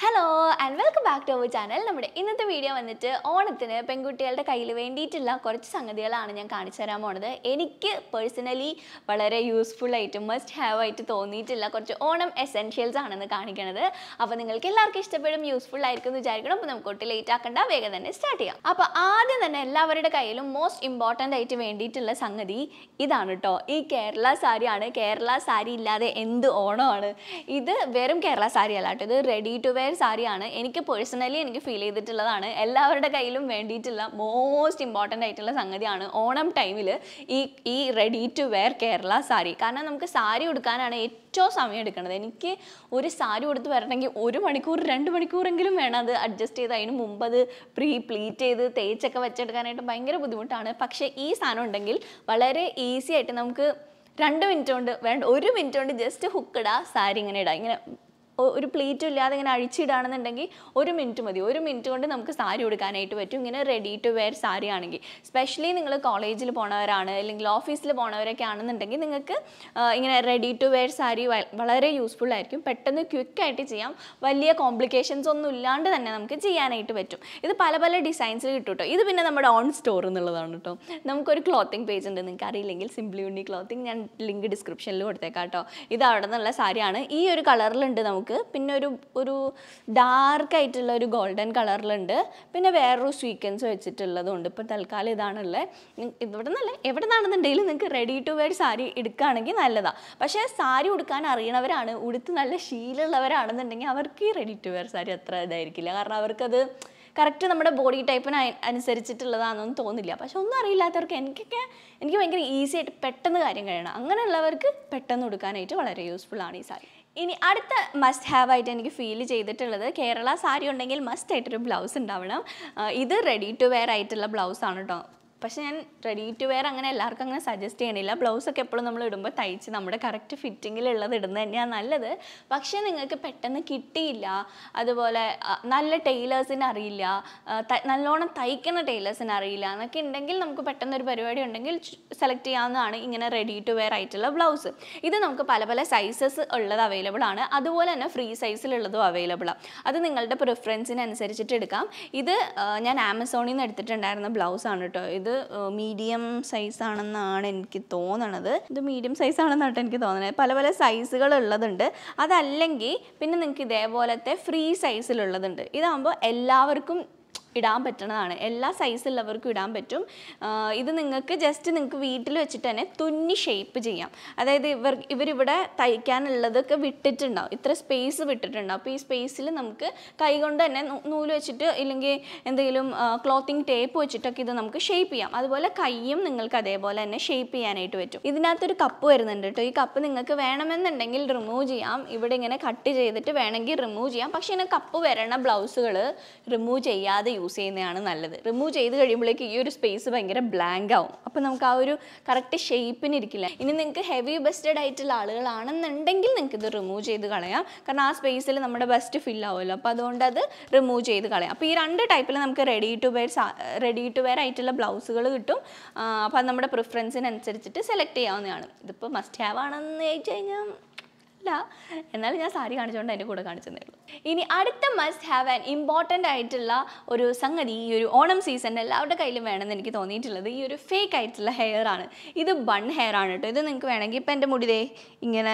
hello and welcome back to our channel നമ്മുടെ ഇന്നത്തെ video വന്നിട്ട് ഓണത്തിന് പെൺകുട്ടികളുടെ കയ്യിൽ വേണ്ടിയിട്ടുള്ള കുറച്ച് സംഗതികളാണ് ഞാൻ കാണിച്ചു തരാൻ പോണത് എനിക്ക് പേഴ്സണലി വളരെ യൂസ്ഫുൾ ആയിട്ട് മസ്റ്റ് ഹാവ് ആയിട്ട് തോന്നിയിട്ടുള്ള കുറച്ച് ഓണം എസെൻഷ്യൽസ് ആണെന്ന് കാണിക്കണത് അപ്പോൾ നിങ്ങൾക്ക് എല്ലാവർക്കും ഇഷ്ടപ്പെടും യൂസ്ഫുൾ ആയിരിക്കും എന്ന് വിചാരിക്കണം അപ്പോൾ നമുക്ക് ഒട്ട് ലേറ്റ് ആക്കണ്ട വേഗം തന്നെ സ്റ്റാർട്ട് ചെയ്യാം അപ്പോൾ ആദ്യം തന്നെ എല്ലാവരുടെ കയ്യിലും മോസ്റ്റ് ഇമ്പോർട്ടൻ്റ് ആയിട്ട് വേണ്ടിയിട്ടുള്ള സംഗതി ഇതാണ് കേട്ടോ ഈ കേരള സാരിയാണ് കേരള സാരി ഇല്ലാതെ എന്ത് ഓണമാണ് ഇത് വെറും കേരള സാരി അല്ല കേട്ടോ ഇത് റെഡി ടു വെയർ സാരിയാണ് എനിക്ക് പേഴ്സണലി എനിക്ക് ഫീൽ ചെയ്തിട്ടുള്ളതാണ് എല്ലാവരുടെ കയ്യിലും വേണ്ടിയിട്ടുള്ള മോസ്റ്റ് ഇമ്പോർട്ടൻ്റ് ആയിട്ടുള്ള സംഗതിയാണ് ഓണം ടൈമിൽ ഈ ഈ ready to wear Kerala sari കാരണം നമുക്ക് സാരി ഉടുക്കാനാണ് ഏറ്റവും സമയം എടുക്കുന്നത് എനിക്ക് ഒരു സാരി ഉടുത്ത് വരണമെങ്കിൽ ഒരു മണിക്കൂർ രണ്ട് മണിക്കൂറെങ്കിലും വേണം അത് അഡ്ജസ്റ്റ് ചെയ്ത് അതിന് മുമ്പ് അത് പ്രീ പ്ലീറ്റ് ചെയ്ത് തേച്ചൊക്കെ വെച്ചെടുക്കാനായിട്ട് ഭയങ്കര ബുദ്ധിമുട്ടാണ് പക്ഷേ ഈ സാധനം ഉണ്ടെങ്കിൽ വളരെ ഈസി ആയിട്ട് നമുക്ക് രണ്ട് മിനിറ്റ് കൊണ്ട് വേണ്ട ഒരു മിനിറ്റ് കൊണ്ട് ജസ്റ്റ് ഹുക്ക് ഇടുക സാരി ഇങ്ങനെ ഇടുക ഇങ്ങനെ ഒ- ഒരു പ്ലേറ്റും ഇല്ലാതെ ഇങ്ങനെ അഴിച്ചിടുകയാണെന്നുണ്ടെങ്കിൽ ഒരു മിനിറ്റ് മതി ഒരു മിനിറ്റ് കൊണ്ട് നമുക്ക് സാരി ഉടുക്കാനായിട്ട് പറ്റും ഇങ്ങനെ റെഡി ടു വെയർ സാരി ആണെങ്കിൽ സ്പെഷ്യലി നിങ്ങൾ കോളേജിൽ പോണവരാണ് അല്ലെങ്കിൽ ഓഫീസിൽ പോണവരൊക്കെ ആണെന്നുണ്ടെങ്കിൽ നിങ്ങൾക്ക് ആ, ഇങ്ങനെ റെഡി ടു വെയർ സാരി വ- വളരെ യൂസ്ഫുൾ ആയിരിക്കും പെട്ടെന്ന് ക്വിക്കായിട്ട് ചെയ്യാം വലിയ കോംപ്ലിക്കേഷൻസ് ഒന്നും ഇല്ലാണ്ട് തന്നെ നമുക്ക് ചെയ്യാനായിട്ട് പറ്റും ഇത് പല പല ഡിസൈൻസിൽ കിട്ടും കേട്ടോ ഇത് പിന്നെ നമ്മുടെ ഓൺ സ്റ്റോർ എന്നുള്ളതാണ് കേട്ടോ നമുക്കൊരു ക്ലോത്തിങ് പേജ് ഉണ്ട് നിങ്ങൾക്ക് അറിയില്ലെങ്കിൽ സിംപ്ലി ഉണ്ണി ക്ലോത്തിങ് ഞാൻ ലിങ്ക് ഡിസ്ക്രിപ്ഷനിൽ കൊടുത്തേക്കാം കേട്ടോ ഇത് അവിടെ നിന്നുള്ള സാരിയാണ് ഈ ഒരു കളറിലുണ്ട് നമുക്ക് പിന്നെ ഒരു ഒരു ഡാർക്ക് ആയിട്ടുള്ള ഒരു ഗോൾഡൻ കളറിലുണ്ട് പിന്നെ വേറൊരു സ്വീക്വൻസ് വെച്ചിട്ടുള്ളതുണ്ട് ഇപ്പോൾ തൽക്കാലം ഇതാണുള്ളത് ഇവിടെ നിന്നല്ല എവിടെ നിന്നാണെന്നുണ്ടെങ്കിലും നിങ്ങൾക്ക് റെഡി ടു വെയർ സാരി എടുക്കുകയാണെങ്കിൽ നല്ലതാണ് പക്ഷേ സാരി ഉടുക്കാൻ അറിയണവരാണ് ഉടുത്ത് നല്ല ശീലമുള്ളവരാണെന്നുണ്ടെങ്കിൽ അവർക്ക് ഈ റെഡി ടു വെയർ സാരി അത്ര ഇതായിരിക്കില്ല കാരണം അവർക്കത് കറക്റ്റ് നമ്മുടെ ബോഡി ടൈപ്പിന് അയ- അനുസരിച്ചിട്ടുള്ളതാണെന്നൊന്നും തോന്നില്ല പക്ഷെ ഒന്നും അറിയില്ലാത്തവർക്ക് എനിക്കൊക്കെ എനിക്ക് ഭയങ്കര ഈസി ആയിട്ട് പെട്ടെന്ന് കാര്യം കഴിയണം അങ്ങനെയുള്ളവർക്ക് പെട്ടെന്ന് കൊടുക്കാനായിട്ട് വളരെ യൂസ്ഫുൾ ആണ് ഈ സാരി ഇനി അടുത്ത മസ്റ്റ് ഹാവ് ആയിട്ട് എനിക്ക് ഫീൽ ചെയ്തിട്ടുള്ളത് കേരള സാരി ഉണ്ടെങ്കിൽ മസ്റ്റ് ആയിട്ടൊരു ബ്ലൗസ് ഉണ്ടാവണം ആ, ഇത് റെഡി ടു വെയർ ആയിട്ടുള്ള ബ്ലൗസ് ആണ് കേട്ടോ പക്ഷെ ഞാൻ റെഡി ടു വെയർ അങ്ങനെ എല്ലാവർക്കും അങ്ങനെ സജസ്റ്റ് ചെയ്യണില്ല ബ്ലൗസൊക്കെ എപ്പോഴും നമ്മൾ ഇടുമ്പോൾ തയ്ച്ച് നമ്മുടെ കറക്റ്റ് ഫിറ്റിങ്ങിലുള്ളത് ഇടുന്നത് തന്നെയാണ് നല്ലത് പക്ഷേ നിങ്ങൾക്ക് പെട്ടെന്ന് കിട്ടിയില്ല അതുപോലെ ആ, നല്ല ടൈലേഴ്സിന് അറിയില്ല ആ, ത- നല്ലോണം തയ്ക്കുന്ന ടൈലേഴ്സിന് അറിയില്ല എന്നൊക്കെ ഉണ്ടെങ്കിൽ നമുക്ക് പെട്ടെന്ന് ഒരു പരിപാടി ഉണ്ടെങ്കിൽ സെലക്ട് ചെയ്യാവുന്നതാണ് ഇങ്ങനെ റെഡി ടു വെയർ ആയിട്ടുള്ള ബ്ലൗസ് ഇത് നമുക്ക് പല പല സൈസസ് ഉള്ളത് അവൈലബിൾ ആണ് അതുപോലെ തന്നെ ഫ്രീ സൈസിലുള്ളതും അവൈലബിൾ ആണ് അത് നിങ്ങളുടെ പ്രിഫറൻസിന് അനുസരിച്ചിട്ട് എടുക്കാം ഇത് ആ, ഞാൻ ആമസോണിൽ നിന്ന് എടുത്തിട്ടുണ്ടായിരുന്ന ബ്ലൗസ് ആണ് കേട്ടോ ഇത് മീഡിയം സൈസ് ആണെന്നാണ് എനിക്ക് തോന്നണത് ഇത് മീഡിയം സൈസ് ആണെന്നാണ് കേട്ടോ എനിക്ക് തോന്നുന്നത് പല പല സൈസുകൾ ഉള്ളതുണ്ട് അതല്ലെങ്കിൽ പിന്നെ നിങ്ങൾക്ക് ഇതേപോലത്തെ ഫ്രീ സൈസിലുള്ളതുണ്ട് ഇതാകുമ്പോൾ എല്ലാവർക്കും ഇടാൻ പറ്റണതാണ് എല്ലാ സൈസുള്ളവർക്കും ഇടാൻ പറ്റും ആ, ഇത് നിങ്ങൾക്ക് ജസ്റ്റ് നിങ്ങൾക്ക് വീട്ടിൽ വെച്ചിട്ട് തന്നെ തുന്നി ഷേപ്പ് ചെയ്യാം അതായത് ഇവർ ഇവരിവിടെ തയ്ക്കാനുള്ളതൊക്കെ വിട്ടിട്ടുണ്ടാവും ഇത്ര സ്പേസ് വിട്ടിട്ടുണ്ടാവും അപ്പോൾ ഈ സ്പേസിൽ നമുക്ക് കൈകൊണ്ട് തന്നെ നൂ- നൂല് വെച്ചിട്ട് ഇല്ലെങ്കിൽ എന്തെങ്കിലും ക്ലോത്തിങ് ടേപ്പ് വെച്ചിട്ടൊക്കെ ഇത് നമുക്ക് ഷേപ്പ് ചെയ്യാം അതുപോലെ കൈയും നിങ്ങൾക്ക് അതേപോലെ തന്നെ ഷേപ്പ് ചെയ്യാനായിട്ട് പറ്റും ഇതിനകത്തൊരു കപ്പ് വരുന്നുണ്ട് കേട്ടോ ഈ കപ്പ് നിങ്ങൾക്ക് വേണമെന്നുണ്ടെങ്കിൽ റിമൂവ് ചെയ്യാം ഇവിടെ ഇങ്ങനെ കട്ട് ചെയ്തിട്ട് വേണമെങ്കിൽ റിമൂവ് ചെയ്യാം പക്ഷേ ഇങ്ങനെ കപ്പ് വരണ ബ്ലൗസുകൾ റിമൂവ് ചെയ്യാതെ യൂസ് ചെയ്യുന്നതാണ് നല്ലത് റിമൂവ് ചെയ്ത് കഴിയുമ്പോഴേക്ക് ഈ ഒരു സ്പേസ് ഭയങ്കര ബ്ലാങ്ക് ആവും അപ്പോൾ നമുക്ക് ആ ഒരു കറക്റ്റ് ഷേപ്പിന് ഇരിക്കില്ല ഇനി നിങ്ങൾക്ക് ഹെവി ബസ്റ്റഡ് ആയിട്ടുള്ള ആളുകളാണെന്നുണ്ടെങ്കിൽ നിങ്ങൾക്ക് ഇത് റിമൂവ് ചെയ്ത് കളയാം കാരണം ആ സ്പേസിൽ നമ്മുടെ ബസ്റ്റ് ഫിൽ ആവുമല്ലോ അപ്പോൾ അതുകൊണ്ട് അത് റിമൂവ് ചെയ്ത് കളയാം അപ്പോൾ ഈ രണ്ട് ടൈപ്പിൽ നമുക്ക് ready to wear ready to wear ആയിട്ടുള്ള ബ്ലൗസുകൾ കിട്ടും അപ്പോൾ അത് നമ്മുടെ പ്രിഫറൻസിനനുസരിച്ചിട്ട് സെലക്ട് ചെയ്യാവുന്നതാണ് ഇതിപ്പോൾ മസ്റ്റ് ഹാവ് ആണെന്ന് ചോദിച്ചു കഴിഞ്ഞാൽ അല്ല എന്നാലും ഞാൻ സാരി കാണിച്ചുകൊണ്ട് അതിൻ്റെ കൂടെ കാണിച്ചതേ ഉള്ളൂ ഇനി അടുത്ത മസ്റ്റ് ഹാവ് ആൻഡ് ഇമ്പോർട്ടൻ്റ് ആയിട്ടുള്ള ഒരു സംഗതി ഈ ഒരു ഓണം സീസണിൽ എല്ലാവരുടെ കയ്യിലും വേണമെന്ന് എനിക്ക് തോന്നിയിട്ടുള്ളത് ഈ ഒരു ഫേക്ക് ആയിട്ടുള്ള ഹെയർ ആണ് ഇത് ബൺ ഹെയർ ആണ് കേട്ടോ ഇത് നിങ്ങൾക്ക് വേണമെങ്കിൽ ഇപ്പം എൻ്റെ മുടി ദേ ഇങ്ങനെ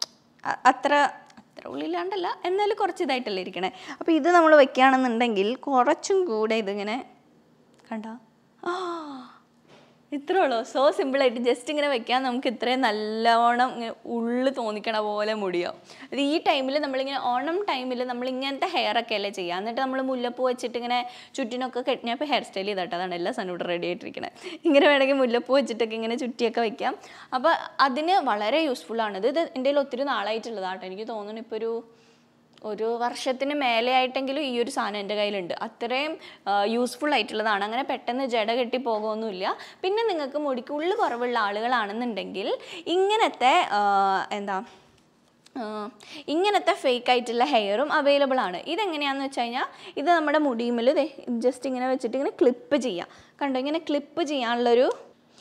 അ- അത്ര അത്ര ഉള്ളിലാണ്ടല്ല എന്നാലും കുറച്ച് ഇതായിട്ടല്ലേ ഇരിക്കണേ അപ്പോൾ ഇത് നമ്മൾ വെക്കുകയാണെന്നുണ്ടെങ്കിൽ കുറച്ചും കൂടെ ഇതിങ്ങനെ കണ്ട ആ ഇത്രേ ഉള്ളൂ സോ സിമ്പിളായിട്ട് ജസ്റ്റ് ഇങ്ങനെ വെക്കാൻ നമുക്ക് ഇത്രയും നല്ലവണ്ണം ഇങ്ങനെ ഉള്ളു തോന്നിക്കണ പോലെ മുടിയാവും അത് ഈ ടൈമിൽ നമ്മളിങ്ങനെ ഓണം ടൈമിൽ നമ്മൾ ഇങ്ങനത്തെ ഹെയർ ഒക്കെ അല്ലേ ചെയ്യുക എന്നിട്ട് നമ്മൾ മുല്ലപ്പൂ വെച്ചിട്ട് ഇങ്ങനെ ചുറ്റിനൊക്കെ കെട്ടി ഞാൻ ഇപ്പോൾ ഹെയർ സ്റ്റൈൽ ചെയ്തിട്ട് അതാണ് എല്ലാ സാധനവും ഇവിടെ റെഡി ആയിട്ടിരിക്കണത് ഇങ്ങനെ വേണമെങ്കിൽ മുല്ലപ്പൂ വെച്ചിട്ടൊക്കെ ഇങ്ങനെ ചുറ്റിയൊക്കെ വെക്കാം അപ്പോൾ അതിന് വളരെ യൂസ്ഫുൾ ആണ് ഇത് ഇത് എൻ്റെ കയ്യിൽ ഒത്തിരി നാളായിട്ടുള്ളതാട്ടോ എനിക്ക് തോന്നുന്നു ഇപ്പോൾ ഒരു ഒരു വർഷത്തിന് മേലെ ആയിട്ടെങ്കിലും ഈ ഒരു സാധനം എൻ്റെ കയ്യിലുണ്ട് അത്രയും യൂസ്ഫുൾ ആയിട്ടുള്ളതാണ് അങ്ങനെ പെട്ടെന്ന് ജട കെട്ടി പോകുമൊന്നുമില്ല പിന്നെ നിങ്ങൾക്ക് മുടിക്ക് ഉള്ളു കുറവുള്ള ആളുകളാണെന്നുണ്ടെങ്കിൽ ഇങ്ങനത്തെ ആ, എന്താ ആ, ഇങ്ങനത്തെ ഫേക്ക് ആയിട്ടുള്ള ഹെയറും അവൈലബിൾ ആണ് ഇതെങ്ങനെയാണെന്ന് വെച്ച് കഴിഞ്ഞാൽ ഇത് നമ്മുടെ മുടിയുമിൽ ജസ്റ്റ് ഇങ്ങനെ വെച്ചിട്ട് ഇങ്ങനെ ക്ലിപ്പ് ചെയ്യാം കണ്ടോ ഇങ്ങനെ ക്ലിപ്പ് ചെയ്യാനുള്ളൊരു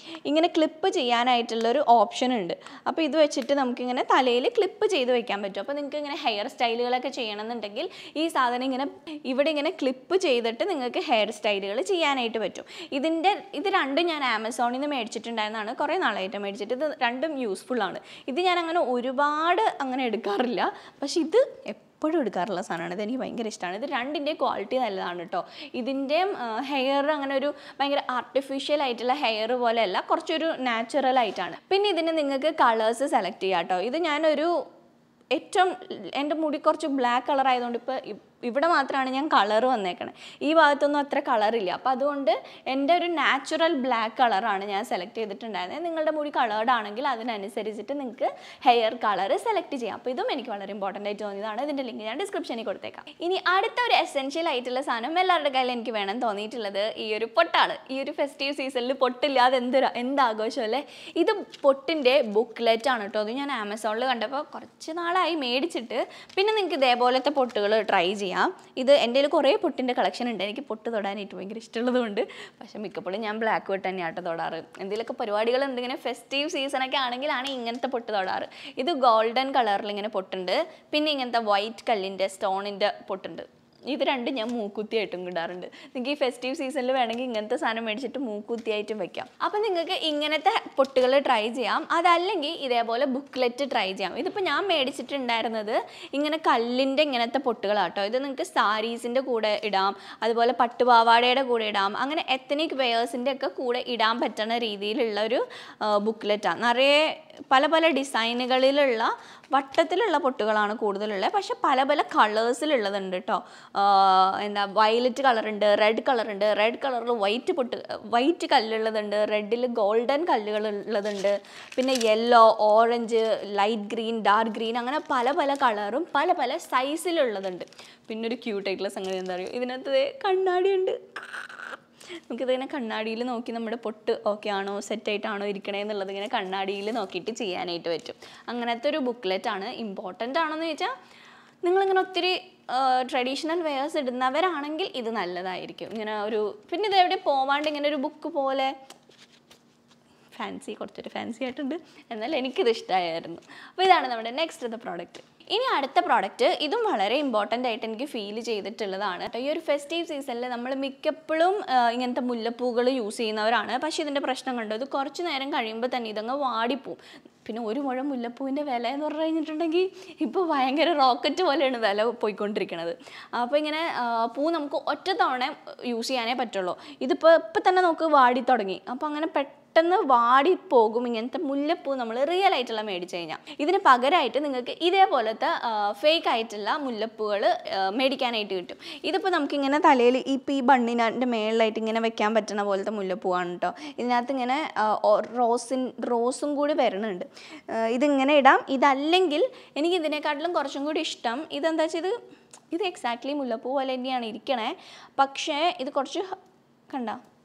ഇങ്ങനെ ക്ലിപ്പ് ചെയ്യാനായിട്ടുള്ളൊരു ഓപ്ഷൻ ഉണ്ട് അപ്പോൾ ഇത് വെച്ചിട്ട് നമുക്കിങ്ങനെ തലയിൽ ക്ലിപ്പ് ചെയ്ത് വെക്കാൻ പറ്റും അപ്പോൾ നിങ്ങൾക്ക് ഇങ്ങനെ ഹെയർ സ്റ്റൈലുകളൊക്കെ ചെയ്യണമെന്നുണ്ടെങ്കിൽ ഈ സാധനം ഇങ്ങനെ ഇവിടെ ഇങ്ങനെ ക്ലിപ്പ് ചെയ്തിട്ട് നിങ്ങൾക്ക് ഹെയർ സ്റ്റൈലുകൾ ചെയ്യാനായിട്ട് പറ്റും ഇതിൻ്റെ ഇത് രണ്ടും ഞാൻ ആമസോണിൽ നിന്ന് മേടിച്ചിട്ടുണ്ടായിരുന്നതാണ് കുറേ നാളായിട്ട് മേടിച്ചിട്ട് ഇത് രണ്ടും യൂസ്ഫുൾ ആണ് ഇത് ഞാൻ അങ്ങനെ ഒരുപാട് അങ്ങനെ എടുക്കാറില്ല പക്ഷെ ഇത് എപ്പോഴും എടുക്കാറുള്ള സാധനമാണ് ഇത് എനിക്ക് ഭയങ്കര ഇഷ്ടമാണ് ഇത് രണ്ടിൻ്റെ ക്വാളിറ്റി നല്ലതാണ് കേട്ടോ ഇതിൻ്റെയും ഹെയർ അങ്ങനെ ഒരു ഭയങ്കര ആർട്ടിഫിഷ്യൽ ആയിട്ടുള്ള ഹെയർ പോലെയല്ല കുറച്ചൊരു നാച്ചുറൽ ആയിട്ടാണ് പിന്നെ ഇതിന് നിങ്ങൾക്ക് കളേഴ്സ് സെലക്ട് ചെയ്യാം കേട്ടോ ഇത് ഞാനൊരു ഏറ്റവും എൻ്റെ മുടി കുറച്ച് ബ്ലാക്ക് കളർ ആയതുകൊണ്ട് ഇപ്പോൾ ഇവിടെ മാത്രമാണ് ഞാൻ കളർ വന്നേക്കണേ ഈ ഭാഗത്തൊന്നും അത്ര കളറില്ല അപ്പോൾ അതുകൊണ്ട് എൻ്റെ ഒരു നാച്ചുറൽ ബ്ലാക്ക് കളറാണ് ഞാൻ സെലക്ട് ചെയ്തിട്ടുണ്ടായിരുന്നത് നിങ്ങളുടെ മുടി കളേർഡ് ആണെങ്കിൽ അതിനനുസരിച്ചിട്ട് നിങ്ങൾക്ക് ഹെയർ കളർ സെലക്ട് ചെയ്യാം അപ്പോൾ ഇതും എനിക്ക് വളരെ ഇമ്പോർട്ടൻ്റ് ആയിട്ട് തോന്നിയതാണ് ഇതിൻ്റെ ലിങ്ക് ഞാൻ ഡിസ്ക്രിപ്ഷനിൽ കൊടുത്തേക്കാം ഇനി അടുത്ത ഒരു എസെൻഷ്യൽ ആയിട്ടുള്ള സാധനം എല്ലാവരുടെ കയ്യിൽ എനിക്ക് വേണം തോന്നിയിട്ടുള്ളത് ഈ ഒരു പൊട്ടാണ് ഈ ഒരു ഫെസ്റ്റീവ് സീസണിൽ പൊട്ടില്ലാതെ എന്തൊരു എന്താഘോഷമല്ലേ ഇത് പൊട്ടിൻ്റെ ബുക്ക്ലെറ്റ് ആണ് കേട്ടോ അത് ഞാൻ ആമസോണിൽ കണ്ടപ്പോൾ കുറച്ച് നാളായി മേടിച്ചിട്ട് പിന്നെ നിങ്ങൾക്ക് ഇതേപോലത്തെ പൊട്ടുകൾ ട്രൈ ചെയ്യാം ഇത് എൻ്റെ കയ്യിൽ കുറേ പൊട്ടിൻ്റെ കളക്ഷൻ ഉണ്ട് എനിക്ക് പൊട്ട് തൊടാനായിട്ട് ഭയങ്കര ഇഷ്ടമുള്ളതുകൊണ്ട് പക്ഷെ മിക്കപ്പോഴും ഞാൻ ബ്ലാക്ക് പൊട്ട് തന്നെയാട്ടോ തൊടാറ് എന്തെങ്കിലുമൊക്കെ പരിപാടികൾ ഉണ്ട് ഇങ്ങനെ ഫെസ്റ്റീവ് സീസണൊക്കെ ആണെങ്കിലാണ് ഇങ്ങനത്തെ പൊട്ട് തൊടാറ് ഇത് ഗോൾഡൻ കളറിൽ ഇങ്ങനെ പൊട്ടുണ്ട് പിന്നെ ഇങ്ങനത്തെ വൈറ്റ് കല്ലിൻ്റെ സ്റ്റോണിൻ്റെ പൊട്ടുണ്ട് ഇത് രണ്ടും ഞാൻ മൂക്കുത്തിയായിട്ടും ഇടാറുണ്ട് നിങ്ങൾക്ക് ഈ ഫെസ്റ്റീവ് സീസണിൽ വേണമെങ്കിൽ ഇങ്ങനത്തെ സാധനം മേടിച്ചിട്ട് മൂക്കുത്തിയായിട്ടും വെക്കാം അപ്പം നിങ്ങൾക്ക് ഇങ്ങനത്തെ പൊട്ടുകൾ ട്രൈ ചെയ്യാം അതല്ലെങ്കിൽ ഇതേപോലെ ബുക്ക്ലെറ്റ് ട്രൈ ചെയ്യാം ഇതിപ്പോൾ ഞാൻ മേടിച്ചിട്ടുണ്ടായിരുന്നത് ഇങ്ങനെ കല്ലിൻ്റെ ഇങ്ങനത്തെ പൊട്ടുകളാട്ടോ ഇത് നിങ്ങൾക്ക് സാരീസിൻ്റെ കൂടെ ഇടാം അതുപോലെ പട്ടുപാവാടയുടെ കൂടെ ഇടാം അങ്ങനെ എത്തനിക് വെയേഴ്സിൻ്റെ ഒക്കെ കൂടെ ഇടാൻ പറ്റുന്ന രീതിയിലുള്ള ഒരു ബുക്ക്ലെറ്റാണ് നിറയെ പല പല ഡിസൈനുകളിലുള്ള വട്ടത്തിലുള്ള പൊട്ടുകളാണ് കൂടുതലുള്ളത് പക്ഷെ പല പല കളേഴ്സിലുള്ളതുണ്ട് കേട്ടോ എന്താ വയലറ്റ് കളറുണ്ട് റെഡ് കളറുണ്ട് റെഡ് കളറിൽ വൈറ്റ് പൊട്ട് വൈറ്റ് കല്ലുള്ളതുണ്ട് റെഡിൽ ഗോൾഡൻ കല്ലുകൾ ഉള്ളതുണ്ട് പിന്നെ yellow orange light green dark green അങ്ങനെ പല പല കളറും പല പല സൈസിലുള്ളതുണ്ട് പിന്നെ ഒരു ക്യൂട്ടായിട്ടുള്ള സംഗതി എന്താ പറയുക ഇതിനകത്ത് ദേ കണ്ണാടിയുണ്ട് നമുക്കിതിങ്ങനെ കണ്ണാടിയിൽ നോക്കി നമ്മുടെ പൊട്ട് ഓക്കെ ആണോ സെറ്റായിട്ടാണോ ഇരിക്കണേ എന്നുള്ളത് ഇങ്ങനെ കണ്ണാടിയിൽ നോക്കിയിട്ട് ചെയ്യാനായിട്ട് പറ്റും അങ്ങനത്തെ ഒരു ബുക്ക്ലെറ്റ് ആണ് ഇമ്പോർട്ടൻ്റ് ആണെന്ന് ചോദിച്ചാൽ നിങ്ങളിങ്ങനെ ഒത്തിരി ട്രഡീഷണൽ വെയേഴ്സ് ഇടുന്നവരാണെങ്കിൽ ഇത് നല്ലതായിരിക്കും ഇങ്ങനെ ഒരു പിന്നെ ഇത് എവിടെ പോവാണ്ട് ഇങ്ങനെ ഒരു ബുക്ക് പോലെ ഫാൻസി കുറച്ചൊരു ഫാൻസി ആയിട്ടുണ്ട് എന്നാൽ എനിക്കിത് ഇഷ്ടമായിരുന്നു അപ്പോൾ ഇതാണ് നമ്മുടെ നെക്സ്റ്റ് പ്രോഡക്റ്റ് ഇനി അടുത്ത പ്രോഡക്റ്റ് ഇതും വളരെ ഇമ്പോർട്ടൻ്റ് ആയിട്ട് എനിക്ക് ഫീൽ ചെയ്തിട്ടുള്ളതാണ് കേട്ടോ ഈ ഒരു ഫെസ്റ്റീവ് സീസണിൽ നമ്മൾ മിക്കപ്പോഴും ഇങ്ങനത്തെ മുല്ലപ്പൂകൾ യൂസ് ചെയ്യുന്നവരാണ് പക്ഷേ ഇതിൻ്റെ പ്രശ്നം കണ്ടോ ഇത് കുറച്ച് നേരം കഴിയുമ്പോൾ തന്നെ ഇതങ്ങ് വാടിപ്പോവും പിന്നെ ഒരു മുഴം മുല്ലപ്പൂവിൻ്റെ വില എന്ന് പറഞ്ഞു കഴിഞ്ഞിട്ടുണ്ടെങ്കിൽ ഇപ്പോൾ ഭയങ്കര റോക്കറ്റ് പോലെയാണ് വില പോയിക്കൊണ്ടിരിക്കുന്നത് അപ്പോൾ ഇങ്ങനെ ആ, പൂ നമുക്ക് ഒറ്റ തവണ യൂസ് ചെയ്യാനേ പറ്റുള്ളൂ ഇതിപ്പോൾ ഇപ്പം തന്നെ നമുക്ക് വാടി തുടങ്ങി അപ്പോൾ അങ്ങനെ പെട്ടെന്ന് വാടിപ്പോകും ഇങ്ങനത്തെ മുല്ലപ്പൂ നമ്മൾ റിയൽ ആയിട്ടുള്ള മേടിച്ച് കഴിഞ്ഞാൽ ഇതിന് പകരമായിട്ട് നിങ്ങൾക്ക് ഇതേപോലത്തെ ഫേക്ക് ആയിട്ടുള്ള മുല്ലപ്പൂകൾ മേടിക്കാനായിട്ട് കിട്ടും ഇതിപ്പോൾ നമുക്കിങ്ങനെ തലയിൽ ഇപ്പോൾ ഈ ബണ്ണിൻ്റെ മേളിലായിട്ട് ഇങ്ങനെ വെക്കാൻ പറ്റുന്ന പോലത്തെ മുല്ലപ്പൂവാണ് കേട്ടോ ഇതിനകത്ത് ഇങ്ങനെ ആ, ഓ- റോസിൻ റോസും കൂടി വരുന്നുണ്ട് ആ, ഇതിങ്ങനെ ഇടാം ഇതല്ലെങ്കിൽ എനിക്ക് ഇതിനെക്കാട്ടിലും കുറച്ചും കൂടി ഇഷ്ടം ഇതെന്താ വെച്ചാൽ ഇത് ഇത് എക്സാക്ട്ലി മുല്ലപ്പൂ പോലെ തന്നെയാണ് ഇരിക്കണേ പക്ഷേ ഇത് കുറച്ച് കണ്ട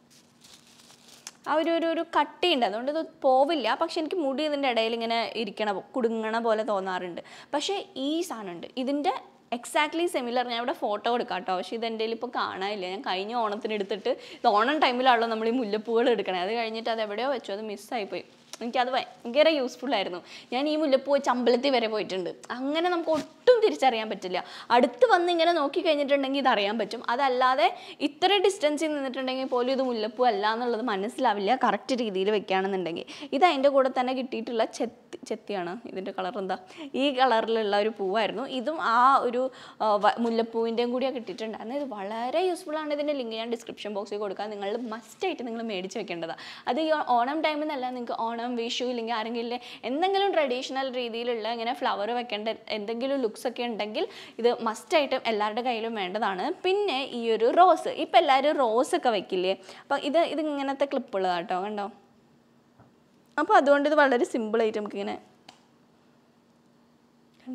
ആ ഒരു ഒരു ഒരു കട്ടിയുണ്ട് അതുകൊണ്ട് ഇത് പോവില്ല പക്ഷെ എനിക്ക് മുടി ഇതിൻ്റെ ഇടയിൽ ഇങ്ങനെ ഇരിക്കണ പോ- കുടുങ്ങണ പോലെ തോന്നാറുണ്ട് പക്ഷേ ഈ സാധനമുണ്ട് ഇതിൻ്റെ എക്സാക്ട്ലി സിമിലർ ഞാൻ ഇവിടെ ഫോട്ടോ കൊടുക്കാം കേട്ടോ പക്ഷേ ഇത് എൻ്റെ കയ്യിൽ ഇപ്പോൾ കാണാനില്ല ഞാൻ കഴിഞ്ഞ ഓണത്തിന് എടുത്തിട്ട് ഇത് ഓണം ടൈമിലാണല്ലോ നമ്മൾ ഈ മുല്ലപ്പൂകൾ എടുക്കണേ അത് കഴിഞ്ഞിട്ട് അത് എവിടെയോ വെച്ചു അത് മിസ്സായിപ്പോയി എനിക്കത് ഭയങ്കര യൂസ്ഫുൾ ആയിരുന്നു ഞാൻ ഈ മുല്ലപ്പൂ വെച്ച് അമ്പലത്തിൽ വരെ പോയിട്ടുണ്ട് അങ്ങനെ നമുക്ക് ഒട്ടും തിരിച്ചറിയാൻ പറ്റില്ല അടുത്ത് വന്ന് ഇങ്ങനെ നോക്കി കഴിഞ്ഞിട്ടുണ്ടെങ്കിൽ ഇത് അറിയാൻ പറ്റും അതല്ലാതെ ഇത്ര ഡിസ്റ്റൻസിൽ നിന്നിട്ടുണ്ടെങ്കിൽ പോലും ഇത് മുല്ലപ്പൂ അല്ല എന്നുള്ളത് മനസ്സിലാവില്ല കറക്റ്റ് രീതിയിൽ വെക്കുകയാണെന്നുണ്ടെങ്കിൽ ഇത് അതിൻ്റെ കൂടെ തന്നെ കിട്ടിയിട്ടുള്ള ചെത്തി ചെത്തിയാണ് ഇതിൻ്റെ കളർ എന്താ ഈ കളറിലുള്ള ഒരു പൂവായിരുന്നു ഇതും ആ ഒരു ആ, വ- മുല്ലപ്പൂവിൻ്റെയും കൂടിയാണ് കിട്ടിയിട്ടുണ്ടായിരുന്നത് ഇത് വളരെ യൂസ്ഫുൾ ആണ് ഇതിൻ്റെ ലിങ്ക് ഞാൻ ഡിസ്ക്രിപ്ഷൻ ബോക്സിൽ കൊടുക്കാം നിങ്ങൾ മസ്റ്റായിട്ട് നിങ്ങൾ മേടിച്ച് വെക്കേണ്ടതാണ് അത് ഈ ഓണം ടൈമിൽ നിന്നല്ല നിങ്ങൾക്ക് ഓണം വിഷു ഇല്ലെങ്കിൽ ആരെങ്കിലും എന്തെങ്കിലും ട്രഡീഷണൽ രീതിയിലുള്ള ഇങ്ങനെ ഫ്ലവർ വെക്കേണ്ട എന്തെങ്കിലും ലുക്സ് ഒക്കെ ഉണ്ടെങ്കിൽ ഇത് മസ്റ്റായിട്ടും എല്ലാവരുടെ കയ്യിലും വേണ്ടതാണ് പിന്നെ ഈ ഒരു റോസ് ഇപ്പം എല്ലാവരും റോസ് ഒക്കെ വെക്കില്ലേ അപ്പം ഇത് ഇത് ഇങ്ങനത്തെ ക്ലിപ്പുള്ളതാണ് കേട്ടോ കണ്ടോ അപ്പോൾ അതുകൊണ്ട് ഇത് വളരെ സിമ്പിളായിട്ട് നമുക്കിങ്ങനെ കണ്ട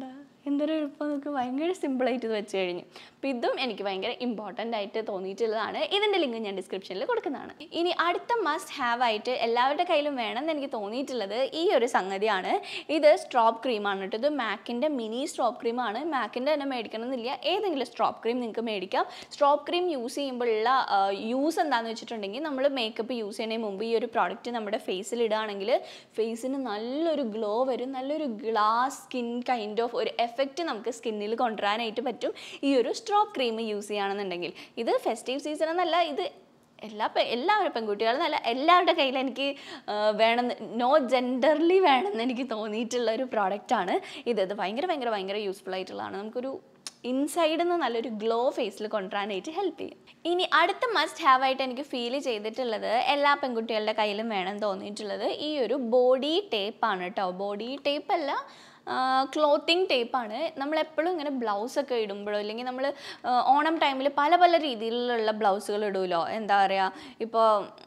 എന്തൊരു എളുപ്പം നമുക്ക് ഭയങ്കര സിമ്പിളായിട്ട് ഇത് വെച്ച് കഴിഞ്ഞു അപ്പോൾ ഇതും എനിക്ക് ഭയങ്കര ഇമ്പോർട്ടൻ്റ് ആയിട്ട് തോന്നിയിട്ടുള്ളതാണ് ഇതിൻ്റെ ലിങ്ക് ഞാൻ ഡിസ്ക്രിപ്ഷനിൽ കൊടുക്കുന്നതാണ് ഇനി അടുത്ത മസ്റ്റ് ഹാവ് ആയിട്ട് എല്ലാവരുടെ കയ്യിലും വേണമെന്ന് എനിക്ക് തോന്നിയിട്ടുള്ളത് ഈ ഒരു സംഗതിയാണ് ഇത് സ്ട്രോപ്പ് ക്രീമാണ് കേട്ടോ ഇത് മാക്കിൻ്റെ മിനി സ്ട്രോപ്പ് ക്രീമാണ് മാക്കിൻ്റെ തന്നെ മേടിക്കണം എന്നില്ല ഏതെങ്കിലും സ്ട്രോപ്പ് ക്രീം നിങ്ങൾക്ക് മേടിക്കാം സ്ട്രോപ്പ് ക്രീം യൂസ് ചെയ്യുമ്പോഴുള്ള യൂസ് എന്താണെന്ന് വെച്ചിട്ടുണ്ടെങ്കിൽ നമ്മൾ മേക്കപ്പ് യൂസ് ചെയ്യുന്നതിന് മുമ്പ് ഈ ഒരു പ്രോഡക്റ്റ് നമ്മുടെ ഫേസിൽ ഇടുകയാണെങ്കിൽ ഫേസിന് നല്ലൊരു ഗ്ലോ വരും നല്ലൊരു ഗ്ലാസ് സ്കിൻ കൈൻഡ് ഓഫ് ഒരു എഫക്റ്റ് നമുക്ക് സ്കിന്നിൽ കൊണ്ടുവരാനായിട്ട് പറ്റും ഈ ഒരു സ്ട്രോപ്പ് ക്രീം യൂസ് ചെയ്യുകയാണെന്നുണ്ടെങ്കിൽ ഇത് ഫെസ്റ്റീവ് സീസൺ എന്നല്ല ഇത് എല്ലാ പെ എല്ലാവരും പെൺകുട്ടികളും നല്ല എല്ലാവരുടെ കയ്യിൽ എനിക്ക് ആ, വേണമെന്ന് നോ ജെൻഡർലി വേണമെന്ന് എനിക്ക് തോന്നിയിട്ടുള്ള ഒരു പ്രോഡക്റ്റാണ് ഇത് ഇത് ഭയങ്കര ഭയങ്കര ഭയങ്കര യൂസ്ഫുൾ ആയിട്ടുള്ളതാണ് നമുക്കൊരു ഇൻസൈഡിൽ നിന്ന് നല്ലൊരു ഗ്ലോ ഫേസിൽ കൊണ്ടുവരാനായിട്ട് ഹെൽപ്പ് ചെയ്യും ഇനി അടുത്ത മസ്റ്റ് ഹാവ് ആയിട്ട് എനിക്ക് ഫീൽ ചെയ്തിട്ടുള്ളത് എല്ലാ പെൺകുട്ടികളുടെ കയ്യിലും വേണം തോന്നിയിട്ടുള്ളത് ഈ ഒരു ബോഡി ടേപ്പാണ് കേട്ടോ ബോഡി ടേപ്പ് അല്ല ക്ലോത്തിങ് ടേപ്പാണ് നമ്മളെപ്പോഴും ഇങ്ങനെ ബ്ലൗസൊക്കെ ഇടുമ്പോഴോ അല്ലെങ്കിൽ നമ്മൾ ഓണം ടൈമിൽ പല പല രീതിയിലുള്ള ബ്ലൗസുകൾ ഇടുമല്ലോ എന്താ പറയുക ഇപ്പോൾ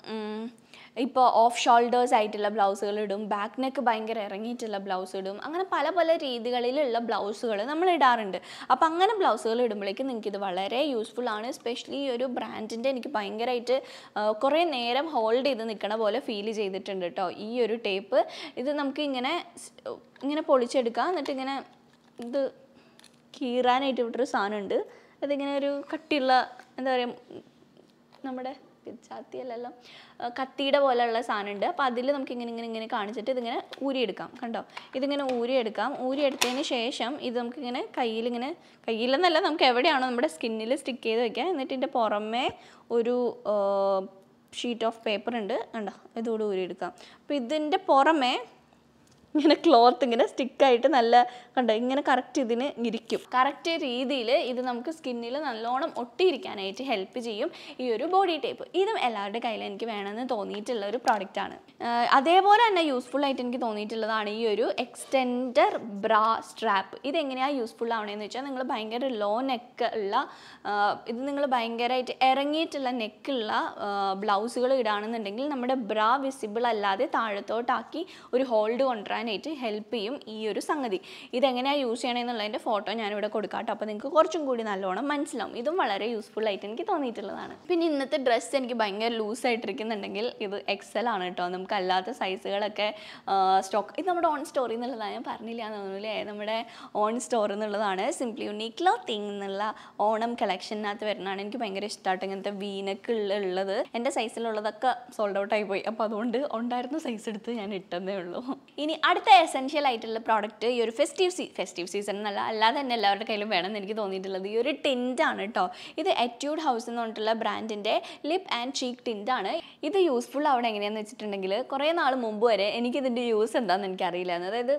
ഇപ്പോൾ ഓഫ് ഷോൾഡേഴ്സ് ആയിട്ടുള്ള ബ്ലൗസുകൾ ഇടും ബാക്ക് നെക്ക് ഭയങ്കര ഇറങ്ങിയിട്ടുള്ള ബ്ലൗസ് ഇടും അങ്ങനെ പല പല രീതികളിലുള്ള ബ്ലൗസുകൾ നമ്മൾ ഇടാറുണ്ട് അപ്പോൾ അങ്ങനെ ബ്ലൗസുകൾ ഇടുമ്പോഴേക്കും നിങ്ങൾക്ക് ഇത് വളരെ യൂസ്ഫുൾ ആണ് സ്പെഷ്യലി ഈ ഒരു ബ്രാൻഡിൻ്റെ എനിക്ക് ഭയങ്കരമായിട്ട് കുറേ നേരം ഹോൾഡ് ചെയ്ത് നിൽക്കണ പോലെ ഫീൽ ചെയ്തിട്ടുണ്ട് കേട്ടോ ഈ ഒരു ടേപ്പ് ഇത് നമുക്ക് ഇങ്ങനെ സ്- ഇങ്ങനെ പൊളിച്ചെടുക്കാം എന്നിട്ട് ഇങ്ങനെ ഇത് കീറാനായിട്ട് ഇവിടൊരു സാധനമുണ്ട് അതിങ്ങനെ ഒരു കട്ടിയുള്ള എന്താ പറയുക നമ്മുടെ ചാത്തിയല്ലല്ലോ ആ, കത്തിയുടെ പോലെയുള്ള സാധനമുണ്ട് അപ്പോൾ അതിൽ നമുക്ക് ഇങ്ങനെ ഇങ്ങനെ ഇങ്ങനെ കാണിച്ചിട്ട് ഇതിങ്ങനെ ഊരിയെടുക്കാം കണ്ടോ ഇതിങ്ങനെ ഊരിയെടുക്കാം ഊരിയെടുത്തതിന് ശേഷം ഇത് നമുക്കിങ്ങനെ കയ്യിലിങ്ങനെ കയ്യിലെന്നല്ല നമുക്ക് എവിടെയാണോ നമ്മുടെ സ്കിന്നിൽ സ്റ്റിക്ക് ചെയ്ത് വെക്കാം എന്നിട്ട് ഇതിൻ്റെ പുറമേ ഒരു ഷീറ്റ് ഓഫ് പേപ്പർ ഉണ്ട് കണ്ടോ ഇതോട് ഊരിയെടുക്കാം അപ്പോൾ ഇതിൻ്റെ പുറമേ ഇങ്ങനെ ക്ലോത്ത് ഇങ്ങനെ സ്റ്റിക്കായിട്ട് നല്ല കണ്ടോ ഇങ്ങനെ കറക്റ്റ് ഇതിന് ഇരിക്കും കറക്റ്റ് രീതിയിൽ ഇത് നമുക്ക് സ്കിന്നിൽ നല്ലോണം ഒട്ടിയിരിക്കാനായിട്ട് ഹെൽപ്പ് ചെയ്യും ഈ ഒരു ബോഡി ടേപ്പ് ഇതും എല്ലാവരുടെ കയ്യിൽ എനിക്ക് വേണമെന്ന് തോന്നിയിട്ടുള്ള ഒരു പ്രോഡക്റ്റാണ് അതേപോലെ തന്നെ യൂസ്ഫുൾ ആയിട്ട് എനിക്ക് തോന്നിയിട്ടുള്ളതാണ് ഈ ഒരു എക്സ്റ്റെൻഡർ ബ്രാ സ്ട്രാപ്പ് ഇതെങ്ങനെയാണ് യൂസ്ഫുൾ ആവണേന്ന് വെച്ചാൽ നിങ്ങൾ ഭയങ്കര ലോ നെക്ക് ഉള്ള ആ, ഇത് നിങ്ങൾ ഭയങ്കരമായിട്ട് ഇറങ്ങിയിട്ടുള്ള നെക്കുള്ള ബ്ലൗസുകൾ ഇടുകയാണെന്നുണ്ടെങ്കിൽ നമ്മുടെ ബ്രാ വിസിബിൾ അല്ലാതെ താഴത്തോട്ടാക്കി ഒരു ഹോൾഡ് കൊണ്ടുവരാനായിട്ട് ഹെൽപ്പ് ചെയ്യും ഈ ഒരു സംഗതി ഇതെങ്ങനെയാണ് യൂസ് ചെയ്യണമെന്നുള്ളതിൻ്റെ ഫോട്ടോ ഞാനിവിടെ കൊടുക്കാം കേട്ടോ അപ്പോൾ നിങ്ങൾക്ക് കുറച്ചും കൂടി നല്ലോണം മനസ്സിലാവും ഇതും വളരെ യൂസ്ഫുൾ ആയിട്ട് എനിക്ക് തോന്നിയിട്ടുള്ളതാണ് പിന്നെ ഇന്നത്തെ ഡ്രസ്സ് എനിക്ക് ഭയങ്കര ലൂസ് ആയിട്ടിരിക്കുന്നുണ്ടെങ്കിൽ ഇത് എക്സൽ ആണ് കേട്ടോ നമുക്ക് അല്ലാത്ത സൈസുകളൊക്കെ സ്റ്റോക്ക് ഇത് നമ്മുടെ ഓൺ സ്റ്റോറിൽ നിന്നുള്ളതാണ് ഞാൻ പറഞ്ഞില്ല എന്ന് തോന്നുന്നു അല്ലേ നമ്മുടെ ഓൺ സ്റ്റോർ എന്നുള്ളതാണ് സിംപ്ലി യുണീക് ക്ലോത്തിങ് എന്നുള്ള ഓണം കളക്ഷനകത്ത് വരുന്നതാണ് എനിക്ക് ഭയങ്കര ഇഷ്ടമായിട്ട് ഇങ്ങനത്തെ വീനക്ക് ഉള്ളത് എൻ്റെ സൈസിലുള്ളതൊക്കെ സോൾഡ് ഔട്ട് ആയി പോയി അപ്പോൾ അതുകൊണ്ട് ഉണ്ടായിരുന്ന സൈസ് എടുത്ത് ഞാൻ ഇട്ടെന്നേ ഉള്ളൂ ഇനി അടുത്ത എസെൻഷ്യൽ ആയിട്ടുള്ള പ്രോഡക്റ്റ് ഈ ഒരു ഫെസ്റ്റീവ് സീ ഫെസ്റ്റീവ് സീസൺ എന്നല്ല അല്ലാതെ തന്നെ എല്ലാവരുടെ കയ്യിലും വേണമെന്ന് എനിക്ക് തോന്നിയിട്ടുള്ളത് ഈ ഒരു ടിൻ്റ് ആണ് കേട്ടോ ഇത് എറ്റ്യൂഡ് ഹൗസ് എന്ന് പറഞ്ഞിട്ടുള്ള ബ്രാൻഡിൻ്റെ ലിപ്പ് ആൻഡ് ചീക്ക് ടിൻ്റ് ആണ് ഇത് യൂസ്ഫുൾ അവിടെ എങ്ങനെയാണെന്ന് വെച്ചിട്ടുണ്ടെങ്കിൽ കുറേ നാൾ മുമ്പ് വരെ എനിക്കിതിൻ്റെ യൂസ് എന്താണെന്ന് എനിക്കറിയില്ലായിരുന്നു അതായത്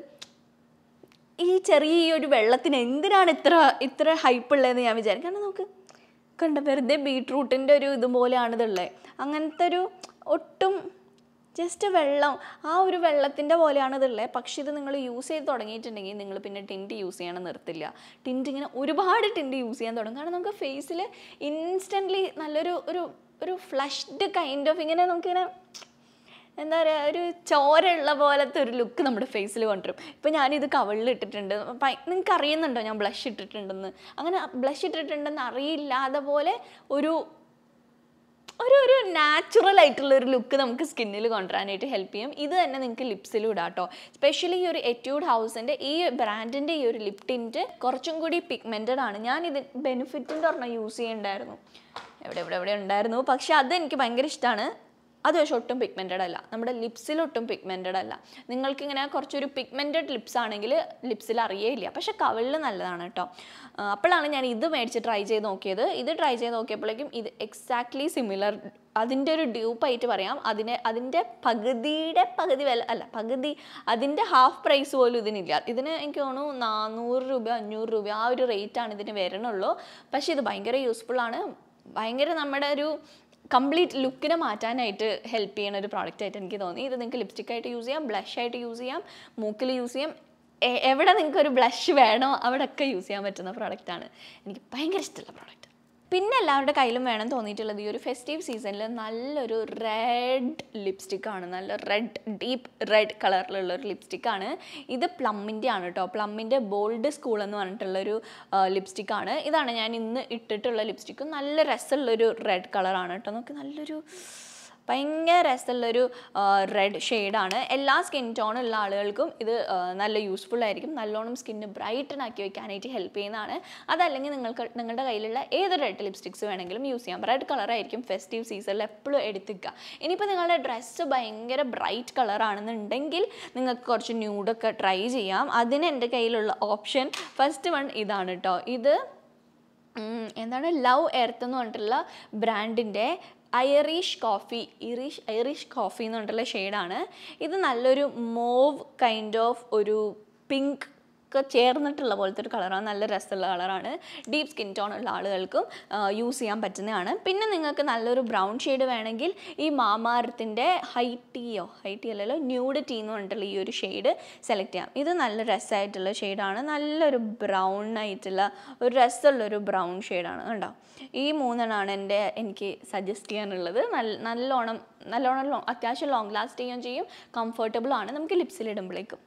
ഈ ചെറിയ ഈ ഒരു വെള്ളത്തിന് എന്തിനാണ് ഇത്ര ഇത്ര ഹൈപ്പ് ഉള്ളതെന്ന് ഞാൻ വിചാരിക്കും കാരണം നമുക്ക് കണ്ട വെറുതെ ബീട്രൂട്ടിൻ്റെ ഒരു ഇതുപോലെയാണ് ഇതുള്ളത് അങ്ങനത്തെ ഒരു ഒട്ടും ജസ്റ്റ് വെള്ളം ആ ഒരു വെള്ളത്തിൻ്റെ പോലെയാണ് ഇതുള്ളത് പക്ഷെ ഇത് നിങ്ങൾ യൂസ് ചെയ്ത് തുടങ്ങിയിട്ടുണ്ടെങ്കിൽ നിങ്ങൾ പിന്നെ ടിൻറ്റ് യൂസ് ചെയ്യണം നിർത്തില്ല ടിൻറ്റ് ഇങ്ങനെ ഒരുപാട് ടിൻറ്റ് യൂസ് ചെയ്യാൻ തുടങ്ങും കാരണം നമുക്ക് ഫേസിൽ ഇൻസ്റ്റൻ്റ്ലി നല്ലൊരു ഒരു ഒരു ഫ്ലഷ്ഡ് കൈൻഡ് ഓഫ് ഇങ്ങനെ നമുക്കിങ്ങനെ എന്താ പറയുക ഒരു ചോരയുള്ള പോലത്തെ ഒരു ലുക്ക് നമ്മുടെ ഫേസിൽ കൊണ്ടുവരും ഇപ്പം ഞാനിത് കവളിൽ ഇട്ടിട്ടുണ്ട് നിങ്ങൾക്ക് അറിയുന്നുണ്ടോ ഞാൻ ബ്ലഷ് ഇട്ടിട്ടുണ്ടെന്ന് അങ്ങനെ ബ്ലഷ് ഇട്ടിട്ടുണ്ടെന്ന് അറിയില്ലാതെ പോലെ ഒരു ഒരു ഒരു നാച്ചുറൽ ആയിട്ടുള്ള ഒരു ലുക്ക് നമുക്ക് സ്കിന്നിൽ കൊണ്ടുവരാനായിട്ട് ഹെൽപ്പ് ചെയ്യും ഇത് തന്നെ നിങ്ങൾക്ക് ലിപ്സിലും ഇടാം കേട്ടോ സ്പെഷ്യലി ഈ ഒരു എറ്റ്യൂഡ് ഹൗസിൻ്റെ ഈ ബ്രാൻഡിൻ്റെ ഈ ഒരു ലിപ് ടിൻറ്റ് കുറച്ചും കൂടി പിഗ്മെൻറ്റഡ് ആണ് ഞാൻ ഇത് ബെനിഫിറ്റിൻ്റെ ഒരെണ്ണം യൂസ് ചെയ്യണ്ടായിരുന്നു എവിടെ എവിടെ എവിടെ ഉണ്ടായിരുന്നു പക്ഷെ അത് എനിക്ക് ഭയങ്കര ഇഷ്ടമാണ് അത് പക്ഷെ ഒട്ടും പിഗ്മെൻറ്റഡ് അല്ല നമ്മുടെ ലിപ്സിൽ ഒട്ടും പിഗ്മെൻറ്റഡ് അല്ല നിങ്ങൾക്ക് ഇങ്ങനെ കുറച്ചൊരു പിഗ്മെൻറ്റഡ് ലിപ്സ് ആണെങ്കിൽ ലിപ്സിൽ അറിയേയില്ല പക്ഷെ കവിളിൽ നല്ലതാണ് കേട്ടോ ആ, അപ്പോഴാണ് ഞാൻ ഇത് മേടിച്ച് ട്രൈ ചെയ്ത് നോക്കിയത് ഇത് ട്രൈ ചെയ്ത് നോക്കിയപ്പോഴേക്കും ഇത് എക്സാക്ട്ലി സിമിലർ അതിൻ്റെ ഒരു ഡ്യൂപ്പായിട്ട് പറയാം അതിനെ അതിൻ്റെ പകുതിയുടെ പകുതി വില അല്ല പകുതി അതിൻ്റെ ഹാഫ് പ്രൈസ് പോലും ഇതിനില്ല ഇതിന് എനിക്ക് തോന്നുന്നു നാനൂറ് രൂപ അഞ്ഞൂറ് രൂപ ആ ഒരു റേറ്റാണ് ഇതിന് വരണുള്ളൂ പക്ഷേ ഇത് ഭയങ്കര യൂസ്ഫുൾ ആണ് ഭയങ്കര നമ്മുടെ ഒരു കംപ്ലീറ്റ് ലുക്കിനെ മാറ്റാനായിട്ട് ഹെൽപ്പ് ചെയ്യുന്ന ഒരു പ്രോഡക്റ്റ് ആയിട്ട് എനിക്ക് തോന്നി ഇത് നിങ്ങൾക്ക് ലിപ്സ്റ്റിക് ആയിട്ട് യൂസ് ചെയ്യാം ബ്ലഷ് ആയിട്ട് യൂസ് ചെയ്യാം മൂക്കിൽ യൂസ് ചെയ്യാം എ- എവിടെ നിങ്ങൾക്ക് ഒരു ബ്ലഷ് വേണോ അവിടെയൊക്കെ യൂസ് ചെയ്യാൻ പറ്റുന്ന പ്രോഡക്റ്റാണ് എനിക്ക് ഭയങ്കര ഇഷ്ടമുള്ള പ്രോഡക്റ്റ് പിന്നെ എല്ലാവരുടെ കയ്യിലും വേണം തോന്നിയിട്ടുള്ളത് ഈ ഒരു ഫെസ്റ്റീവ് സീസണിൽ നല്ലൊരു റെഡ് ലിപ്സ്റ്റിക്കാണ് നല്ല റെഡ് ഡീപ്പ് റെഡ് കളറിലുള്ള ഒരു ലിപ്സ്റ്റിക്കാണ് ഇത് പ്ലമ്മിൻ്റെ ആണ് കേട്ടോ പ്ലമ്മിൻ്റെ ബോൾഡ് സ്കൂൾ എന്ന് പറഞ്ഞിട്ടുള്ളൊരു ലിപ്സ്റ്റിക്കാണ് ഇതാണ് ഞാൻ ഇന്ന് ഇട്ടിട്ടുള്ള ലിപ്സ്റ്റിക്ക് നല്ല രസമുള്ളൊരു റെഡ് കളറാണ് കേട്ടോ നമുക്ക് നല്ലൊരു ഭയങ്കര രസമുള്ളൊരു റെഡ് ഷെയ്ഡാണ് എല്ലാ സ്കിൻ ടോൺ ഉള്ള ആളുകൾക്കും ഇത് ആ, നല്ല യൂസ്ഫുൾ ആയിരിക്കും നല്ലോണം സ്കിന്ന് ബ്രൈറ്റൻ ആക്കി വെക്കാനായിട്ട് ഹെൽപ്പ് ചെയ്യുന്നതാണ് അതല്ലെങ്കിൽ നിങ്ങൾക്ക് നിങ്ങളുടെ കയ്യിലുള്ള ഏത് റെഡ് ലിപ്സ്റ്റിക്സ് വേണമെങ്കിലും യൂസ് ചെയ്യാം റെഡ് കളറായിരിക്കും ഫെസ്റ്റീവ് സീസണിൽ എപ്പോഴും എടുത്തിക്കുക ഇനിയിപ്പോൾ നിങ്ങളുടെ ഡ്രസ്സ് ഭയങ്കര ബ്രൈറ്റ് കളറാണെന്നുണ്ടെങ്കിൽ നിങ്ങൾക്ക് കുറച്ച് ന്യൂഡൊക്കെ ട്രൈ ചെയ്യാം അതിന് എൻ്റെ കയ്യിലുള്ള ഓപ്ഷൻ ഫസ്റ്റ് വൺ ഇതാണ് കേട്ടോ ഇത് ഉം, എന്താണ് ലവ് എർത്ത് എന്ന് പറഞ്ഞിട്ടുള്ള ബ്രാൻഡിൻ്റെ Irish coffee Irish Irish coffee എന്ന് പറഞ്ഞിട്ടുള്ള ഷെയ്ഡാണ് ഇത് നല്ലൊരു മോവ് കൈൻഡ് ഓഫ് ഒരു പിങ്ക് ഒക്കെ ചേർന്നിട്ടുള്ള പോലത്തെ ഒരു കളറാണ് നല്ല രസമുള്ള കളറാണ് ഡീപ്പ് സ്കിൻ ടോൺ ഉള്ള ആളുകൾക്കും യൂസ് ചെയ്യാൻ പറ്റുന്നതാണ് പിന്നെ നിങ്ങൾക്ക് നല്ലൊരു ബ്രൗൺ ഷെയ്ഡ് വേണമെങ്കിൽ ഈ മാമാരത്തിൻ്റെ ഹൈ ടീയോ ഹൈ ടീ അല്ലല്ലോ ന്യൂഡ് ടീ എന്ന് പറഞ്ഞിട്ടുള്ള ഈ ഒരു ഷെയ്ഡ് സെലക്ട് ചെയ്യാം ഇത് നല്ല രസമായിട്ടുള്ള ഷെയ്ഡാണ് നല്ലൊരു ബ്രൗൺ ആയിട്ടുള്ള ഒരു രസമുള്ളൊരു ബ്രൗൺ ഷെയ്ഡാണ് കണ്ടോ ഈ മൂന്നെണ്ണമാണ് എൻ്റെ എനിക്ക് സജസ്റ്റ് ചെയ്യാനുള്ളത് നല്ല നല്ലോണം നല്ലോണം ലോ അത്യാവശ്യം ലോങ് ലാസ്റ്റ് ചെയ്യുകയും ചെയ്യും കംഫർട്ടബിൾ ആണ് നമുക്ക് ലിപ്സിലിടുമ്പോഴേക്കും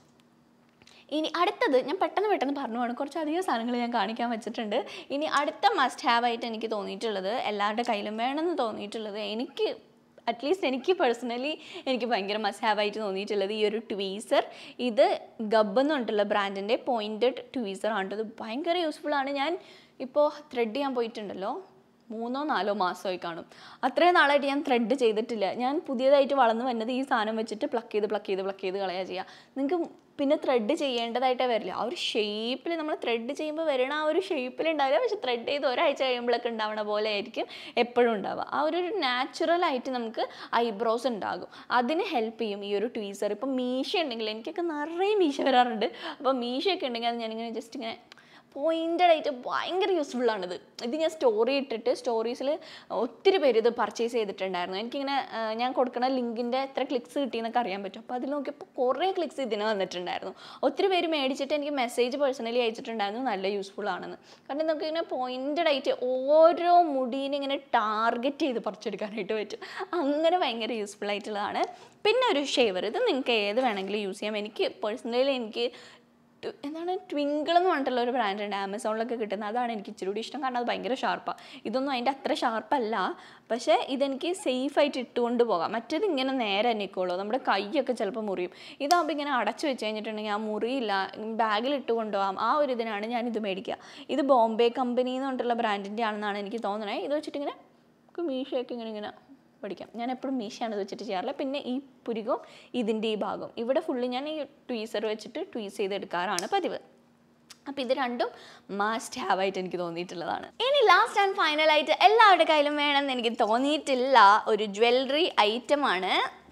ഇനി അടുത്തത് ഞാൻ പെട്ടെന്ന് പെട്ടെന്ന് പറഞ്ഞു പോകണം കുറച്ചധികം സാധനങ്ങൾ ഞാൻ കാണിക്കാൻ വെച്ചിട്ടുണ്ട് ഇനി അടുത്ത മസ്റ്റ് ഹാവ് ആയിട്ട് എനിക്ക് തോന്നിയിട്ടുള്ളത് എല്ലാവരുടെ കയ്യിലും വേണമെന്ന് തോന്നിയിട്ടുള്ളത് എനിക്ക് അറ്റ്ലീസ്റ്റ് എനിക്ക് പേഴ്സണലി എനിക്ക് ഭയങ്കര മസ്റ്റ് ഹാവ് ആയിട്ട് തോന്നിയിട്ടുള്ളത് ഈ ഒരു ട്വീസർ ഇത് ഗബ് എന്ന് പറഞ്ഞിട്ടുള്ള ബ്രാൻഡിൻ്റെ പോയിൻറ്റഡ് ട്വീസർ ആണ് ഇത് ഭയങ്കര യൂസ്ഫുൾ ആണ് ഞാൻ ഇപ്പോൾ ത്രെഡ് ചെയ്യാൻ പോയിട്ടുണ്ടല്ലോ മൂന്നോ നാലോ മാസമായി കാണും അത്രയും നാളായിട്ട് ഞാൻ ത്രെഡ് ചെയ്തിട്ടില്ല ഞാൻ പുതിയതായിട്ട് വളർന്നു വന്നത് ഈ സാധനം വെച്ചിട്ട് പ്ലക്ക് ചെയ്ത് പ്ലക്ക് ചെയ്ത് പ്ലക്ക് ചെയ്ത് കളയാ ചെയ്യുക നിങ്ങൾക്ക് പിന്നെ ത്രെഡ് ചെയ്യേണ്ടതായിട്ടേ വരില്ല ആ ഒരു ഷേപ്പിൽ നമ്മൾ ത്രെഡ് ചെയ്യുമ്പോൾ വരണ ആ ഒരു ഷേപ്പിൽ ഉണ്ടാവില്ല പക്ഷെ ത്രെഡ് ചെയ്ത് ഒരാഴ്ച കഴിയുമ്പോഴൊക്കെ ഉണ്ടാവണ പോലെ ആയിരിക്കും എപ്പോഴും ഉണ്ടാവുക ആ ഒരു നാച്ചുറൽ ആയിട്ട് നമുക്ക് ഐബ്രോസ് ഉണ്ടാകും അതിന് ഹെൽപ്പ് ചെയ്യും ഈ ഒരു ട്വീസർ ഇപ്പം മീശ ഉണ്ടെങ്കിൽ എനിക്കൊക്കെ നിറയെ മീശ വരാറുണ്ട് അപ്പോൾ മീശയൊക്കെ ഉണ്ടെങ്കിൽ അത് ഞാനിങ്ങനെ ജസ്റ്റ് ഇങ്ങനെ പോയിൻറ്റഡ് ആയിട്ട് ഭയങ്കര യൂസ്ഫുൾ ആണിത് ഇത് ഞാൻ സ്റ്റോറി ഇട്ടിട്ട് സ്റ്റോറീസിൽ ഒത്തിരി പേര് ഇത് പർച്ചേസ് ചെയ്തിട്ടുണ്ടായിരുന്നു എനിക്കിങ്ങനെ ആ, ഞാൻ കൊടുക്കുന്ന ലിങ്കിൻ്റെ എത്ര ക്ലിക്സ് കിട്ടിയെന്നൊക്കെ അറിയാൻ പറ്റും അപ്പോൾ അതിൽ നോക്കിയപ്പോൾ കുറേ ക്ലിക്സ് ഇതിന് വന്നിട്ടുണ്ടായിരുന്നു ഒത്തിരി പേര് മേടിച്ചിട്ട് എനിക്ക് മെസ്സേജ് പേഴ്സണലി അയച്ചിട്ടുണ്ടായിരുന്നു നല്ല യൂസ്ഫുൾ ആണെന്ന് കാരണം നമുക്ക് ഇങ്ങനെ പോയിൻറ്റഡ് ആയിട്ട് ഓരോ മുടീനെ ഇങ്ങനെ ടാർഗറ്റ് ചെയ്ത് പറിച്ചെടുക്കാനായിട്ട് പറ്റും അങ്ങനെ ഭയങ്കര യൂസ്ഫുൾ ആയിട്ടുള്ളതാണ് പിന്നെ ഒരു ഷേവർ ഇത് നിങ്ങൾക്ക് ഏത് വേണമെങ്കിലും യൂസ് ചെയ്യാം എനിക്ക് പേഴ്സണലി എനിക്ക് ടു- എന്താണ് ട്വിങ്കിൾ എന്ന് പറഞ്ഞിട്ടുള്ള ഒരു ബ്രാൻഡ് ഉണ്ട് ആമസോണിലൊക്കെ കിട്ടുന്നത് അതാണ് എനിക്ക് ഇച്ചിരി കൂടി ഇഷ്ടം കാരണം അത് ഭയങ്കര ഷാർപ്പാണ് ഇതൊന്നും അതിൻ്റെ അത്ര ഷാർപ്പല്ല പക്ഷേ ഇതെനിക്ക് സേഫായിട്ട് ഇട്ടുകൊണ്ട് പോകാം മറ്റേത് ഇങ്ങനെ നേരെ നിൽക്കുള്ളൂ നമ്മുടെ കൈയൊക്കെ ചിലപ്പോൾ മുറിയും ഇതാകുമ്പോൾ ഇങ്ങനെ അടച്ചു വെച്ച് കഴിഞ്ഞിട്ടുണ്ടെങ്കിൽ ആ മുറിയില്ല ബാഗിൽ ഇട്ട് കൊണ്ടുപോകാം ആ ഒരു ഇതിനാണ് ഞാൻ ഇത് മേടിക്കുക ഇത് ബോംബെ കമ്പനി എന്ന് പറഞ്ഞിട്ടുള്ള ബ്രാൻഡിൻ്റെ ആണെന്നാണ് എനിക്ക് തോന്നുന്നത് ഇത് വെച്ചിട്ട് ഇങ്ങനെ നമുക്ക് മീശയൊക്കെ ഇങ്ങനെ ഇങ്ങനെ പഠിക്കാം ഞാൻ എപ്പോഴും മീശയാണ് ഇത് വെച്ചിട്ട് ചെയ്യാറില്ല പിന്നെ ഈ പുരികവും ഇതിൻ്റെ ഈ ഭാഗം ഇവിടെ ഫുള്ള് ഞാൻ ഈ ട്വീസർ വെച്ചിട്ട് ട്വീസ് ചെയ്തെടുക്കാറാണ് പതിവ് അപ്പോൾ ഇത് രണ്ടും മസ്റ്റ് ഹാവ് ആയിട്ട് എനിക്ക് തോന്നിയിട്ടുള്ളതാണ് ഇനി ലാസ്റ്റ് ആൻഡ് ഫൈനൽ ആയിട്ട് എല്ലാവരുടെ കയ്യിലും വേണമെന്ന് എനിക്ക് തോന്നിയിട്ടില്ല ഒരു ജ്വല്ലറി ഐറ്റമാണ്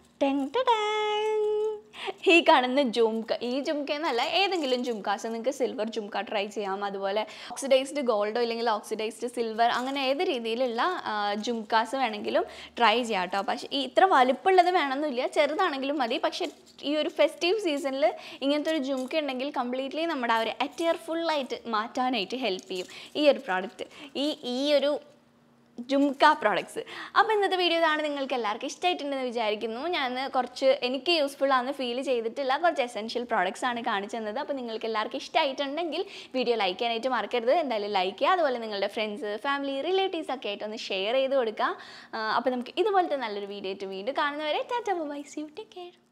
ഈ കാണുന്ന ജുംക ഈ ജുംക എന്നല്ല ഏതെങ്കിലും ജുംകാസ് നിങ്ങൾക്ക് സിൽവർ ജുംക ട്രൈ ചെയ്യാം അതുപോലെ ഓക്സിഡൈസ്ഡ് ഗോൾഡോ ഇല്ലെങ്കിൽ ഓക്സിഡൈസ്ഡ് സിൽവർ അങ്ങനെ ഏത് രീതിയിലുള്ള ജുംകാസ് വേണമെങ്കിലും ട്രൈ ചെയ്യാം കേട്ടോ പക്ഷേ ഈ ഇത്ര വലുപ്പമുള്ളത് വേണമെന്നില്ല ചെറുതാണെങ്കിലും മതി പക്ഷേ ഈ ഒരു ഫെസ്റ്റീവ് സീസണിൽ ഇങ്ങനത്തെ ഒരു ജുംക ഉണ്ടെങ്കിൽ കംപ്ലീറ്റ്ലി നമ്മുടെ ആ ഒരു അറ്റിയർ ഫുള്ളായിട്ട് മാറ്റാനായിട്ട് ഹെൽപ്പ് ചെയ്യും ഈ ഒരു പ്രോഡക്റ്റ് ഈ ഈ ഒരു ജുംക പ്രോഡക്ട്സ് അപ്പോൾ ഇന്നത്തെ വീഡിയോ ഇതാണ് നിങ്ങൾക്ക് എല്ലാവർക്കും ഇഷ്ടമായിട്ടുണ്ടെന്ന് വിചാരിക്കുന്നു ഞാൻ കുറച്ച് എനിക്ക് യൂസ്ഫുൾ ആണെന്ന് ഫീൽ ചെയ്തിട്ടില്ല കുറച്ച് എസെൻഷ്യൽ പ്രോഡക്ട്സ് ആണ് കാണിച്ചു തന്നത് അപ്പോൾ നിങ്ങൾക്ക് എല്ലാവർക്കും ഇഷ്ടമായിട്ടുണ്ടെങ്കിൽ വീഡിയോ ലൈക്ക് ചെയ്യാനായിട്ട് മറക്കരുത് എന്തായാലും ലൈക്ക് ചെയ്യുക അതുപോലെ നിങ്ങളുടെ ഫ്രണ്ട്സ് ഫാമിലി റിലേറ്റീവ്സ് ഒക്കെ ആയിട്ട് ഒന്ന് ഷെയർ ചെയ്ത് കൊടുക്കുക അപ്പോൾ നമുക്ക് ഇതുപോലത്തെ നല്ലൊരു വീഡിയോ ആയിട്ട് വീണ്ടും കാണുന്നവരെ tata bye see you take care